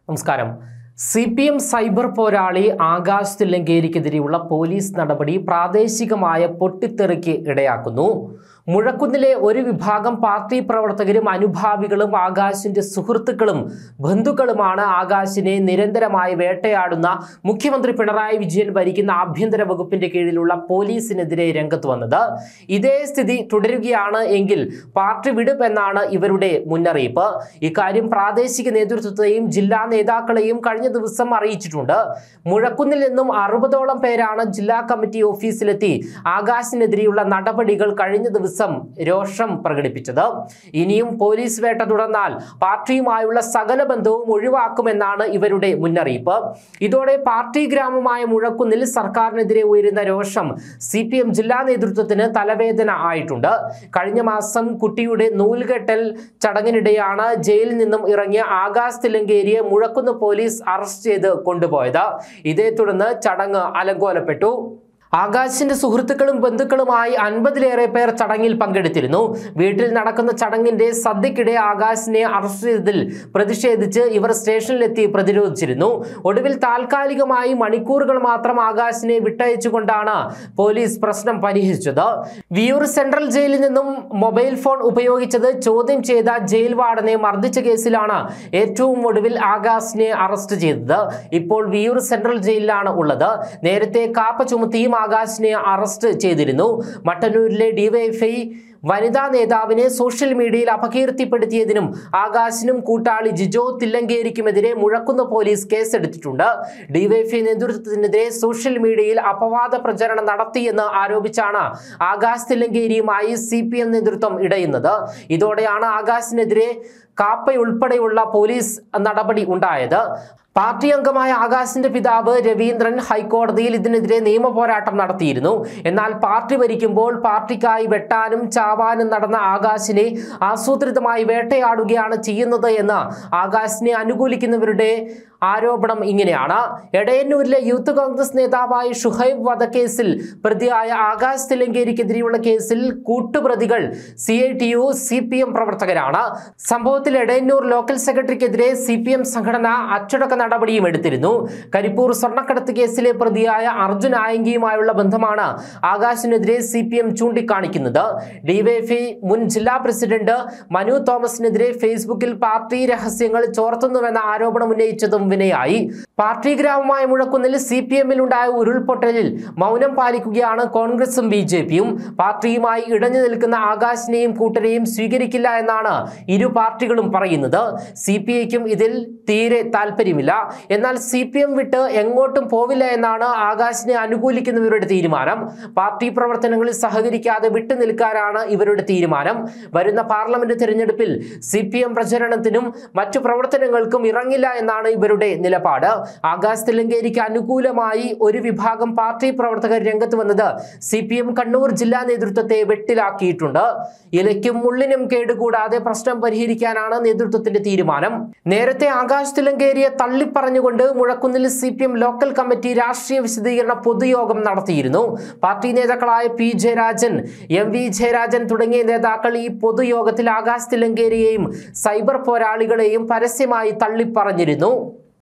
നമസ്കാരം C P M cyber പോരാളി Akash തില്ലങ്കേരിക്കെതിരെയുള്ള police നടപടി പ്രാദേശികമായ പൊട്ടിത്തെറിക്ക് ഇടയാക്കുന്നു മുഴക്കുന്നിലെ ഒരു വിഭാഗം പാർട്ടി പ്രവർത്തകരും അനുഭാവികളും ആകാശിന്റെ സുഹൃത്തുക്കളും ബന്ധുക്കളുമാണ് ആകാശിനെ നിരന്തരമായി വേട്ടയാടുന്ന മുഖ്യമന്ത്രി പിണറായി വിജയൻ ഭരിക്കുന്ന ആഭ്യന്തര വകുപ്പിന്റെ കീഴിലുള്ള പോലീസിനെതിരെ രംഗത്ത് വന്നത് ഇതേ സ്ഥിതി തുടരുകയാണ് എങ്കിൽ പാർട്ടി വിടും എന്നാണ് ഇവരുടെ മുന്നറിയിപ്പ് ഇക്കാര്യം പ്രാദേശിക നേതൃത്വത്തെയും ജില്ലാ നേതാക്കളെയും കഴിഞ്ഞ ദിവസം അറിയിച്ചിട്ടുണ്ട് മുഴക്കുന്നിൽ നിന്നും അറുപതോളം പേരാണ് ജില്ലാ കമ്മിറ്റി ഓഫീസിലെത്തി ആകാശിനെതിരെയുള്ള നടപടികൾ കഴിഞ്ഞ ദിവസം രോഷം പ്രകടിപ്പിച്ചത് ഇനിയും പോലീസ് വേട്ട തുടർന്നാൽ പാർട്ടിയുമായുള്ള സകല ബന്ധവും ഒഴിവാക്കുമെന്നാണ് ഇവരുടെ മുന്നറിയിപ്പ് ഇതോടെ പാർട്ടി ഗ്രാമമായ മുഴക്കുന്നിൽ സർക്കാരിനെതിരെ ഉയരുന്ന രോഷം സി പി എം ജില്ലാ നേതൃത്വത്തിന് തലവേദന ആയിട്ടുണ്ട് കഴിഞ്ഞ മാസം കുട്ടിയുടെ നൂൽകെട്ടൽ ചടങ്ങിനിടെയാണ് ജയിലിൽ നിന്നും ഇറങ്ങിയ ആകാശ് തിലങ്കേരിയെ മുഴക്കുന്ന് പോലീസ് അറസ്റ്റ് ചെയ്ത് കൊണ്ടുപോയത് ഇതേ തുടർന്ന് ചടങ്ങ് അലങ്കോലപ്പെട്ടു ആകാശിന്റെ സുഹൃത്തുക്കളും ബന്ധുക്കളുമായി അൻപതിലേറെ പേർ ചടങ്ങിൽ പങ്കെടുത്തിരുന്നു വീട്ടിൽ നടക്കുന്ന ചടങ്ങിന്റെ സദ്യക്കിടെ ആകാശിനെ അറസ്റ്റ് ചെയ്തതിൽ പ്രതിഷേധിച്ച് ഇവർ സ്റ്റേഷനിലെത്തി പ്രതിരോധിച്ചിരുന്നു ഒടുവിൽ താൽക്കാലികമായി മണിക്കൂറുകൾ മാത്രം ആകാശിനെ വിട്ടയച്ചുകൊണ്ടാണ് പോലീസ് പ്രശ്നം പരിഹരിച്ചത് വിയൂർ സെൻട്രൽ ജയിലിൽ നിന്നും മൊബൈൽ ഫോൺ ഉപയോഗിച്ചത് ചോദ്യം ചെയ്ത ജയിൽ വാർഡനെ മർദ്ദിച്ച കേസിലാണ് ഏറ്റവും ഒടുവിൽ ആകാശിനെ അറസ്റ്റ് ചെയ്തത് ഇപ്പോൾ വിയൂർ സെൻട്രൽ ജയിലിലാണ് ഉള്ളത് നേരത്തെ കാപ്പ ചുമത്തിയും ആകാശിനെ അറസ്റ്റ് ചെയ്തിരുന്നു മട്ടന്നൂരിലെ ഡിവൈഎഫ്ഐ വനിതാ നേതാവിനെ സോഷ്യൽ മീഡിയയിൽ അപകീർത്തിപ്പെടുത്തിയതിനും ആകാശിനും കൂട്ടാളി ജിജോ തില്ലങ്കേരിക്കുമെതിരെ മുഴക്കുന്ന പോലീസ് കേസെടുത്തിട്ടുണ്ട് ഡിവൈഎഫ്ഐ നേതൃത്വത്തിനെതിരെ സോഷ്യൽ മീഡിയയിൽ അപവാദ പ്രചരണം നടത്തിയെന്ന് ആരോപിച്ചാണ് ആകാശ് തില്ലങ്കേരിയുമായി സി നേതൃത്വം ഇടയുന്നത് ഇതോടെയാണ് ആകാശിനെതിരെ കാപ്പയുൾപ്പെടെയുള്ള പോലീസ് നടപടി ഉണ്ടായത് പാർട്ടി അംഗമായ ആകാശിന്റെ പിതാവ് രവീന്ദ്രൻ ഹൈക്കോടതിയിൽ ഇതിനെതിരെ നിയമ പോരാട്ടം നടത്തിയിരുന്നു എന്നാൽ പാർട്ടി ഭരിക്കുമ്പോൾ പാർട്ടിക്കായി വെട്ടാനും ചാവാനും നടന്ന ആകാശിനെ ആസൂത്രിതമായി വേട്ടയാടുകയാണ് ചെയ്യുന്നത് എന്ന് ആകാശിനെ അനുകൂലിക്കുന്നവരുടെ ആരോപണം ഇങ്ങനെയാണ് എടയന്നൂരിലെ യൂത്ത് കോൺഗ്രസ് നേതാവായ ഷുഹൈബ് വധക്കേസിൽ പ്രതിയായ ആകാശ് തിലങ്കേരിക്കെതിരെയുള്ള കേസിൽ കൂട്ടുപ്രതികൾ C I T U C P M പ്രവർത്തകരാണ് സംഭവത്തിൽ എടയന്നൂർ ലോക്കൽ സെക്രട്ടറിക്കെതിരെ സി പി എം സംഘടന അച്ചടക്ക നടപടിയും എടുത്തിരുന്നു കരിപ്പൂർ സ്വർണ്ണക്കടത്ത് കേസിലെ പ്രതിയായ അർജുൻ ആയങ്കിയുമായുള്ള ബന്ധമാണ് ആകാശിനെതിരെ സി പി എം ചൂണ്ടിക്കാണിക്കുന്നത് ഡിവൈഎഫ്ഐ മുൻ ജില്ലാ പ്രസിഡന്റ് മനു തോമസിനെതിരെ ഫേസ്ബുക്കിൽ പാർട്ടി രഹസ്യങ്ങൾ ചോർത്തുന്നുവെന്ന ആരോപണം ഉന്നയിച്ചതും വിനയായി പാർട്ടി ഗ്രാമമായ മുഴക്കുന്നിൽ സി പി എമ്മിൽ ഉണ്ടായ ഉരുൾപൊട്ടലിൽ മൗനം പാലിക്കുകയാണ് കോൺഗ്രസും ബി ജെ പിയും പാർട്ടിയുമായി ഇടഞ്ഞു നിൽക്കുന്ന ആകാശിനെയും കൂട്ടരെയും സ്വീകരിക്കില്ല എന്നാണ് ഇരു പാർട്ടികളും പറയുന്നത് സി പി ഐക്കും ഇതിൽ തീരെ താല്പര്യമില്ല എന്നാൽ സി പി എം വിട്ട് എങ്ങോട്ടും പോവില്ല എന്നാണ് ആകാശിനെ അനുകൂലിക്കുന്നവരുടെ തീരുമാനം പാർട്ടി പ്രവർത്തനങ്ങളിൽ സഹകരിക്കാതെ വിട്ടു നിൽക്കാനാണ് ഇവരുടെ തീരുമാനം വരുന്ന പാർലമെന്റ് തിരഞ്ഞെടുപ്പിൽ സി പി എം പ്രചരണത്തിനും മറ്റു പ്രവർത്തനങ്ങൾക്കും ഇറങ്ങില്ല എന്നാണ് ഇവരുടെ നിലപാട് ആകാശ് തിലങ്കേരിക്ക് അനുകൂലമായി ഒരു വിഭാഗം പാർട്ടി പ്രവർത്തകർ രംഗത്ത് വന്നത് സി പി എം കണ്ണൂർ ജില്ലാ നേതൃത്വത്തെ വെട്ടിലാക്കിയിട്ടുണ്ട് ഇലയ്ക്കും മുള്ളിനും കേടുകൂടാതെ പ്രശ്നം പരിഹരിക്കാനാണ് നേതൃത്വത്തിന്റെ തീരുമാനം നേരത്തെ ആകാശ് തിലങ്കേരിയെ തള്ളിപ്പറഞ്ഞുകൊണ്ട് മുഴക്കുന്നിൽ C P M local committee രാഷ്ട്രീയ വിശദീകരണ പൊതുയോഗം നടത്തിയിരുന്നു പാർട്ടി നേതാക്കളായ P Jayarajan M V Jayarajan തുടങ്ങിയ നേതാക്കൾ ഈ പൊതുയോഗത്തിൽ ആകാശ് തിലങ്കേരിയെയും സൈബർ പോരാളികളെയും പരസ്യമായി തള്ളിപ്പറഞ്ഞിരുന്നു